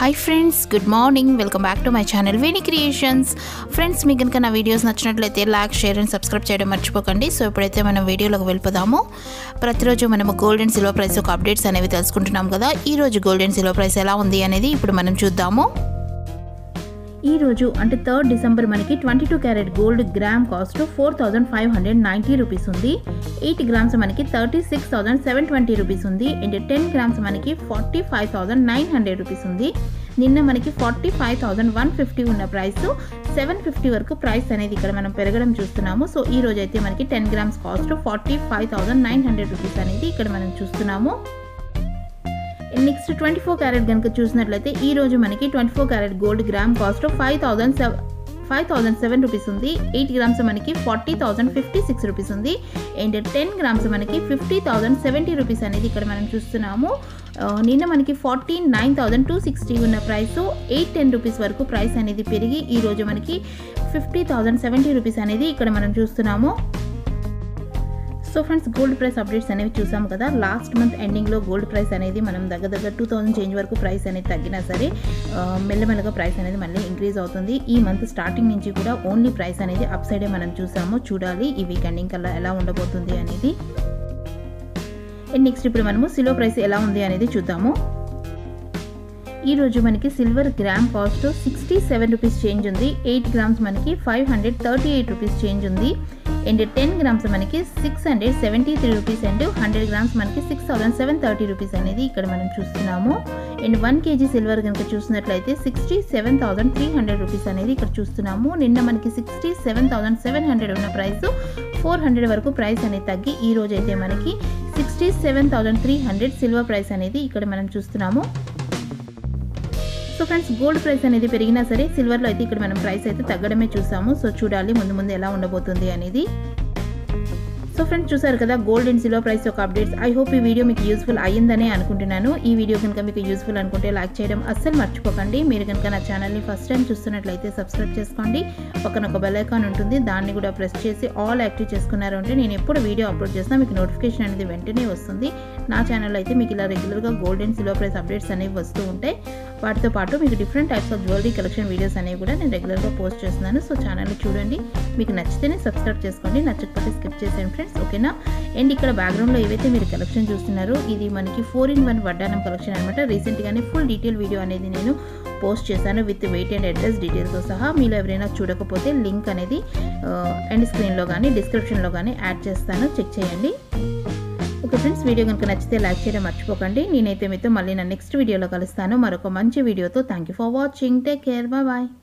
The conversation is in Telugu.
hi friends good morning welcome back to my channel Veni creations friends మీకు కనుక నా వీడియోస్ నచ్చినట్లయితే లైక్ షేర్ అండ్ సబ్స్క్రైబ్ చేయడం మర్చిపోకండి సో ఇప్పుడైతే మనం వీడియోలోకి వెళ్ళిపోదాము ప్రతిరోజు మనము గోల్డ్ అండ్ సిల్వర్ ప్రైస్ ఒక అప్డేట్స్ అనేవి తెలుసుకుంటున్నాం కదా ఈ రోజు గోల్డ్ అండ్ సిల్వర్ ప్రైస్ ఎలా ఉంది అనేది ఇప్పుడు మనం చూద్దాము ఈ రోజు అంటే థర్డ్ డిసెంబర్ మనకి twenty two carat gold gram cost four thousand five hundred ninety rupees ఉంది ఎయిట్ గ్రామ్స్ మనకి thirty six thousand seven twenty rupees ఉంది అండ్ టెన్ గ్రామ్స్ మనకి forty five thousand nine hundred rupees ఉంది నిన్న మనకి forty five thousand one fifty ఉన్న ప్రైస్ సెవెన్ ఫిఫ్టీ వరకు ప్రైస్ అనేది ఇక్కడ మనం పెరగడం చూస్తున్నాము సో ఈ రోజు అయితే మనకి ten grams cost forty five thousand nine hundred rupees అనేది ఇక్కడ మనం చూస్తున్నాము నెక్స్ట్ ట్వంటీ ఫోర్ క్యారెట్ కనుక చూసినట్లయితే ఈ రోజు మనకి twenty four carat gold gram cost five thousand seven five thousand seven rupees ఉంది ఎయిట్ గ్రామ్స్ మనకి forty thousand fifty six rupees ఉంది అండ్ టెన్ గ్రామ్స్ మనకి ఫిఫ్టీ థౌసండ్ సెవెంటీ రూపీస్ అనేది ఇక్కడ మనం చూస్తున్నాము ఆ, నిన్న మనకి forty nine thousand two sixty ఉన్న ప్రైస్ ఎయిట్ టెన్ రూపీస్ వరకు ప్రైస్ అనేది పెరిగి ఈ రోజు మనకి ఫిఫ్టీ థౌసండ్ సెవెంటీ రూపీస్ అనేది ఇక్కడ మనం చూస్తున్నాము so friends gold price updates అనేవి చూసాం కదా లాస్ట్ మంత్ ఎండింగ్లో గోల్డ్ ప్రైస్ అనేది మనం దగ్గర దగ్గర టూ థౌసండ్ చేంజ్ వరకు ప్రైస్ అనేది తగ్గినా సరే ఆ, మెల్లమెల్లగా ప్రైస్ అనేది మళ్ళీ ఇంక్రీజ్ అవుతుంది ఈ మంత్ స్టార్టింగ్ నుంచి కూడా ఓన్లీ ప్రైస్ అనేది అప్ సైడే మనం చూసాము చూడాలి ఈ వీక్ ఎండింగ్ కల్లా ఎలా ఉండబోతుంది అనేది అండ్ నెక్స్ట్ ఇప్పుడు మనము సిలో ప్రైస్ ఎలా ఉంది అనేది చూద్దాము ఈ రోజు మనకి silver gram cost sixty seven rupees change ఉంది ఎయిట్ గ్రామ్స్ మనకి five hundred thirty eight rupees change ఉంది అండ్ టెన్ గ్రామ్స్ మనకి six hundred seventy three rupees and hundred grams మనకి six thousand seven thirty rupees అనేది ఇక్కడ మనం చూస్తున్నాము అండ్ వన్ కేజీ సిల్వర్ కనుక చూసినట్లయితే sixty seven thousand three hundred rupees అనేది ఇక్కడ చూస్తున్నాము నిన్న మనకి sixty seven thousand seven hundred ఉన్న ప్రైస్ ఫోర్ హండ్రెడ్ వరకు ప్రైస్ అనేది తగ్గి ఈ రోజు అయితే మనకి sixty seven thousand three hundred silver price అనేది ఇక్కడ మనం చూస్తున్నాము సో ఫ్రెండ్స్ గోల్డ్ ప్రైస్ అనేది పెరిగినా సరే సిల్వర్లో అయితే ఇక్కడ మనం ప్రైస్ అయితే తగ్గడమే చూసాము సో చూడాలి ముందు ముందు ఎలా ఉండబోతుంది అనేది సో ఫ్రెండ్స్ చూసారు కదా గోల్డ్ అండ్ సిల్వర్ ప్రైస్ యొక్క అప్డేట్స్ ఐ హోప్ ఈ వీడియో మీకు యూస్ఫుల్ అయ్యిందనే అనుకుంటున్నాను ఈ వీడియో కనుక మీకు యూస్ఫుల్ అనుకుంటే లైక్ చేయడం అస్సలు మర్చిపోకండి మీరు కనుక నా ఛానల్ని ఫస్ట్ టైం చూస్తున్నట్లయితే సబ్స్క్రైబ్ చేసుకోండి పక్కన ఒక బెల్ ఐకాన్ ఉంటుంది దాన్ని కూడా ప్రెస్ చేసి ఆల్ యాక్టివ్ చేసుకున్నారు అంటే నేను ఎప్పుడు వీడియో అప్లోడ్ చేసినా మీకు నోటిఫికేషన్ అనేది వెంటనే వస్తుంది నా ఛానల్లో అయితే మీకు ఇలా రెగ్యులర్గా gold and silver price updates అనేవి వస్తూ ఉంటాయి వాటితో పాటు మీకు different types of jewellery collection videos అనేవి కూడా నేను రెగ్యులర్గా పోస్ట్ చేస్తున్నాను సో ఛానల్ చూడండి మీకు నచ్చితేనే సబ్స్క్రైబ్ చేసుకోండి నచ్చకపోతే స్కిప్ చేసేయండి ఫ్రెండ్స్ ఓకేనా అండ్ ఇక్కడ బ్యాక్గ్రౌండ్లో ఏవైతే మీరు కలెక్షన్ చూస్తున్నారో ఇది మనకి ఫోర్ ఇన్ వన్ వడ్డానం కలెక్షన్ అనమాట రీసెంట్గానే ఫుల్ డీటెయిల్ వీడియో అనేది నేను పోస్ట్ చేశాను విత్ వెయిట్ అండ్ అడ్రస్ డీటెయిల్తో సహా మీరు ఎవరైనా చూడకపోతే లింక్ అనేది అండ్ స్క్రీన్లో కానీ డిస్క్రిప్షన్లో కానీ యాడ్ చేస్తాను చెక్ చేయండి ఓకే ఫ్రెండ్స్ వీడియో కనుక నచ్చితే లైక్ చేయడం మర్చిపోకండి నేనైతే మీతో మళ్ళీ నా నెక్స్ట్ వీడియోలో కలుస్తాను మరొక మంచి వీడియోతో thank you for watching take care bye